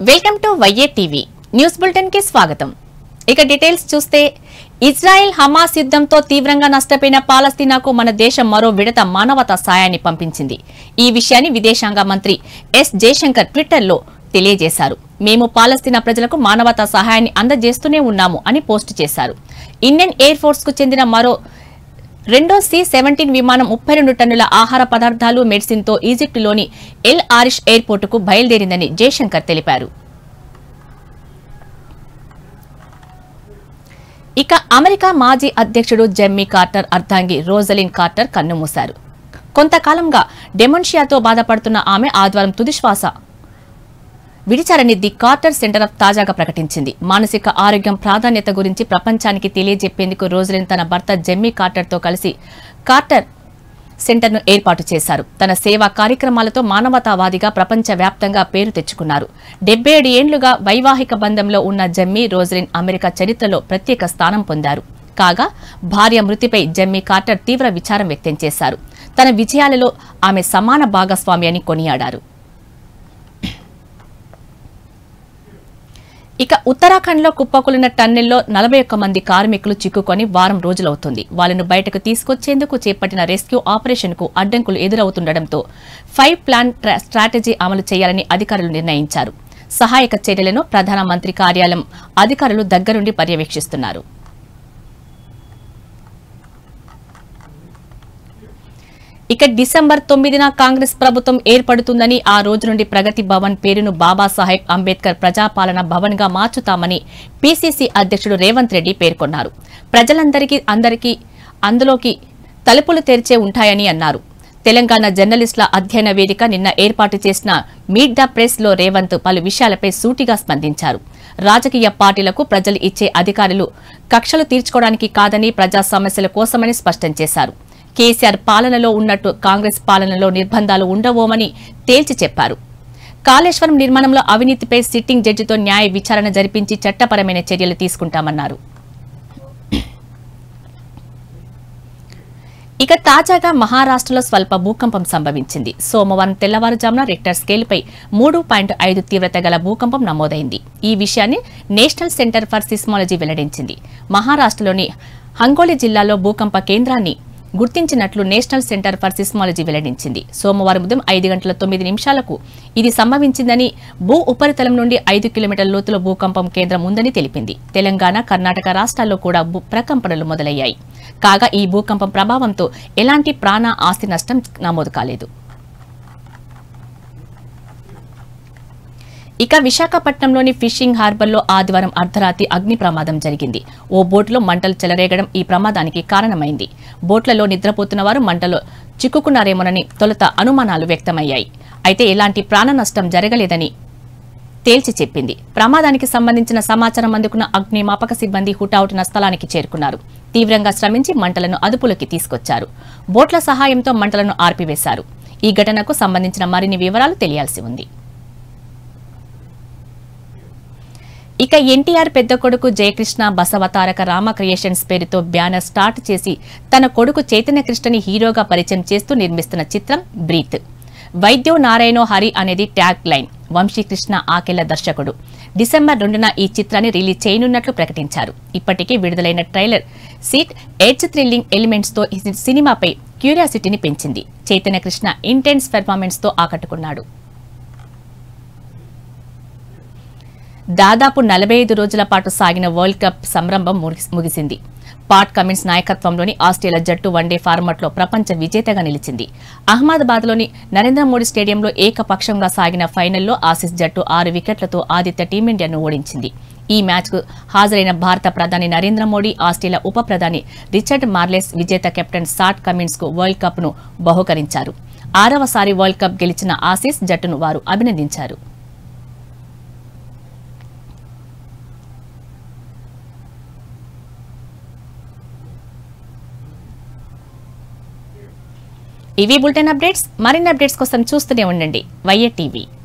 welcome to Y A TV news bulletin కి స్వాగతం ఇక డీటెయిల్స్ చూస్తే ఇజ్రాయెల్ హమాస్ యుద్ధంతో తీవ్రంగా నష్టపోయిన పాలస్తీనాకు మన దేశం మరో విడత మానవతా సాయాన్ని పంపించింది ఈ విషయాన్ని విదేశాంగ మంత్రి ఎస్ జయశంకర్ ట్విట్టర్లో తెలియజేశారు మేము పాలస్తీనా ప్రజలకు మానవతా సహాయాన్ని అందజేస్తూనే ఉన్నాము అని పోస్టు చేశారు ఇండియన్ ఎయిర్ ఫోర్స్ కు చెందిన మరో రెండో సి సెవెంటీన్ విమానం ముప్పై రెండు టన్నుల ఆహార పదార్థాలు మెడిసిన్ తో ఈజిప్టులోని ఎల్ ఆరిష్ ఎయిర్పోర్టుకు బయలుదేరిందని జయశంకర్ తెలిపారు ఇక అమెరికా మాజీ అధ్యక్షుడు జెమ్మీ కార్టర్ అర్ధాంగి రోజలిన్ కార్టర్ కన్నుమూశారు కొంతకాలంగా డెమోన్షియాతో బాధపడుతున్న ఆమె ఆదివారం తుదిశ్వాస విడిచారని ది కార్టర్ సెంటర్ ఆఫ్ తాజాగా ప్రకటించింది మానసిక ఆరోగ్యం ప్రాధాన్యత గురించి ప్రపంచానికి తెలియజెప్పేందుకు రోజులిన్ తన భర్త జెమ్మీ కార్టర్తో కలిసి కార్టర్ సెంటర్ను ఏర్పాటు చేశారు తన సేవా కార్యక్రమాలతో మానవతావాదిగా ప్రపంచవ్యాప్తంగా పేరు తెచ్చుకున్నారు డెబ్బై ఏడు ఏండ్లుగా వైవాహిక బంధంలో ఉన్న జెమ్మీ రోజలిన్ అమెరికా చరిత్రలో ప్రత్యేక స్థానం పొందారు కాగా భార్య మృతిపై జెమ్మీ కార్టర్ తీవ్ర విచారం వ్యక్తం చేశారు తన విజయాలలో ఆమె సమాన భాగస్వామి అని కొనియాడారు ఇక ఉత్తరాఖండ్లో కుప్పకూలిన టన్నెల్లో నలభై ఒక్క మంది కార్మికులు చిక్కుకొని వారం రోజులవుతుంది వాళ్ళను బయటకు తీసుకొచ్చేందుకు చేపట్టిన రెస్క్యూ ఆపరేషన్ కు అడ్డంకులు ఎదురవుతుండటంతో ఫైవ్ ప్లాన్ ట్రా- స్ట్రాటజీ అమలు చేయాలని అధికారులు నిర్ణయించారు సహాయక చర్యలను ప్రధానమంత్రి కార్యాలయం అధికారులు దగ్గరుండి పర్యవేక్షిస్తున్నారు ఇక డిసెంబర్ తొమ్మిదిన కాంగ్రెస్ ప్రభుత్వం ఏర్పడుతుందని ఆ రోజు నుండి ప్రగతి భవన్ పేరును బాబాసాహెబ్ అంబేద్కర్ ప్రజాపాలన భవన్ గా మార్చుతామని పీసీసీ అధ్యక్షుడు రేవంత్ రెడ్డి పేర్కొన్నారు ప్రజలందరికీ అందరికీ అందులోకి తలుపులు తెరిచే ఉంటాయని అన్నారు తెలంగాణ జర్నలిస్టుల అధ్యయన వేదిక నిన్న ఏర్పాటు చేసిన మీట్ ద ప్రెస్ లో రేవంత్ పలు విషయాలపై సూటిగా స్పందించారు రాజకీయ పార్టీలకు ప్రజలు ఇచ్చే అధికారులు కక్షలు తీర్చుకోవడానికి కాదని ప్రజా సమస్యల కోసమని స్పష్టం చేశారు కేసీఆర్ పాలనలో ఉన్నట్టు కాంగ్రెస్ పాలనలో నిర్బంధాలు ఉండవోమని తేల్చి చెప్పారు కాళేశ్వరం నిర్మాణంలో అవినీతిపై సిట్టింగ్ జడ్జితో న్యాయ విచారణ జరిపించి చట్టపరమైన చర్యలు తీసుకుంటామన్నారు ఇక తాజాగా మహారాష్ట్రలో స్వల్ప భూకంపం సంభవించింది సోమవారం తెల్లవారుజామున రిక్టర్ స్కేల్పై మూడు పాయింట్ ఐదు తీవ్రత గల భూకంపం నమోదైంది ఈ విషయాన్ని నేషనల్ సెంటర్ ఫర్ సిస్మాలజీ వెల్లడించింది మహారాష్ట్రలోని హంగోలి జిల్లాలో భూకంప కేంద్రాన్ని గుర్తించినట్లు నేషనల్ సెంటర్ ఫర్ సిస్మాలజీ వెల్లడించింది సోమవారం ఉదయం ఐదు గంటల తొమ్మిది నిమిషాలకు ఇది సంభవించిందని భూ ఉపరితలం నుండి ఐదు కిలోమీటర్ల లోతులో భూకంపం కేంద్రం ఉందని తెలిపింది తెలంగాణ కర్ణాటక రాష్ట్రాల్లో కూడా భూ ప్రకంపనలు మొదలయ్యాయి కాగా ఈ భూకంపం ప్రభావంతో ఎలాంటి ప్రాణ ఆస్తి నష్టం నమోదు కాలేదు ఇక విశాఖపట్నంలోని ఫిషింగ్ హార్బర్లో ఆదివారం అర్ధరాత్రి అగ్ని ప్రమాదం జరిగింది ఓ బోటులో మంటలు చెలరేగడం ఈ ప్రమాదానికి కారణమైంది బోట్లలో నిద్రపోతున్న వారు మంటలో చిక్కుకున్నారేమోనని తొలుత అనుమానాలు వ్యక్తమయ్యాయి అయితే ఎలాంటి ప్రాణ నష్టం జరగలేదని తేల్చి చెప్పింది ప్రమాదానికి సంబంధించిన సమాచారం అందుకున్న అగ్నిమాపక సిబ్బంది హుటాహుటిన స్థలానికి చేరుకున్నారు తీవ్రంగా శ్రమించి మంటలను అదుపులోకి తీసుకొచ్చారు బోట్ల సహాయంతో మంటలను ఆర్పివేశారు ఈ ఘటనకు సంబంధించిన మరిన్ని వివరాలు తెలియాల్సి ఉంది ఇక ఎన్టీఆర్ పెద్ద కొడుకు జయకృష్ణ బసవతారక రామ క్రియేషన్స్ పేరుతో బ్యానర్ స్టార్ట్ చేసి తన కొడుకు చైతన్య కృష్ణని హీరోగా పరిచయం చేస్తూ నిర్మిస్తున్న చిత్రం బ్రీత్ వైద్యో నారాయణో హరి అనేది ట్యాగ్ లైన్ వంశీకృష్ణ ఆకెళ్ల దర్శకుడు డిసెంబర్ రెండున ఈ చిత్రాన్ని రిలీజ్ చేయనున్నట్లు ప్రకటించారు ఇప్పటికే విడుదలైన trailer seat edge thrilling elements తో ఈ సినిమాపై క్యూరియాసిటీని పెంచింది చైతన్య కృష్ణ ఇంటెన్స్ పెర్ఫార్మెన్స్ తో ఆకట్టుకున్నాడు దాదాపు నలభై ఐదు రోజుల పాటు సాగిన వరల్డ్ కప్ సంరంభం ముగిసి- ముగిసింది పాట్ కమిన్స్ నాయకత్వంలోని ఆస్ట్రేలియా జట్టు వన్డే ఫార్మాట్లో ప్రపంచ విజేతగా నిలిచింది అహ్మదాబాద్లోని నరేంద్ర మోడీ స్టేడియంలో ఏకపక్షంగా సాగిన ఫైనల్లో ఆసీస్ జట్టు ఆరు వికెట్లతో ఆదిత్య టీమిండియాను ఓడించింది ఈ మ్యాచ్కు హాజరైన భారత ప్రధాని నరేంద్ర మోడీ ఆస్ట్రేలియా ఉప ప్రధాని రిచర్డ్ మార్లెస్ విజేత కెప్టెన్ సాట్ కమిన్స్ కు వరల్డ్ కప్ ను బహుకరించారు ఆరవసారి వరల్డ్ కప్ గెలిచిన ఆసీస్ జట్టును వారు అభినందించారు ఇవి బులెటిన్ అప్డేట్స్ మరిన్ని అప్డేట్స్ కోసం చూస్తూనే ఉండండి వైఏ టీవీ